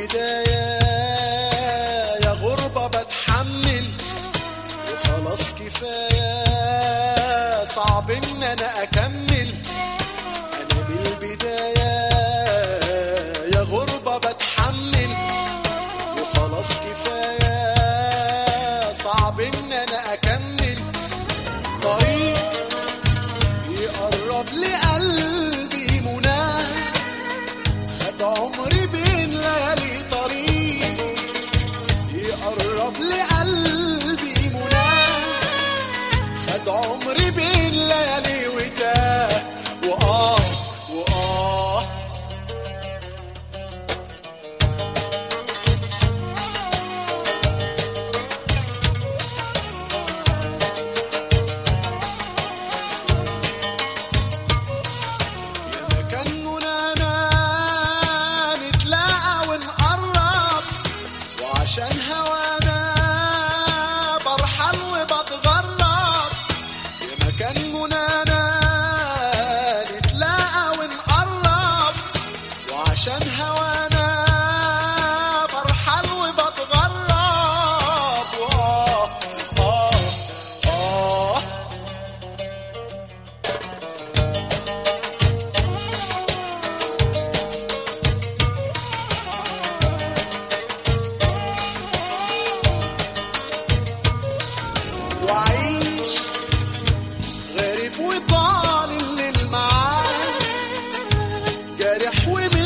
البداية يا غربة بتحمل وخلاص كفاية صعب ان انا اكمل انا بالبداية يا غربة بتحمل وخلاص كفاية صعب ان انا اكمل طريق يقرب لقلبي مناه خد عمري بين ليالي طريق يقرب لقلبي مناه خد عمري بين ليالي وتاه وآه وآه يا مكان منانا نتلاقى ونقرب وعشان هوانا برحل وبتغرب يا مكان منانا نتلاقى ونقرب وعشان هوانا برحل وبتغرب وآه آه آه وعيش غريب وطال الليل معاه جارح ومن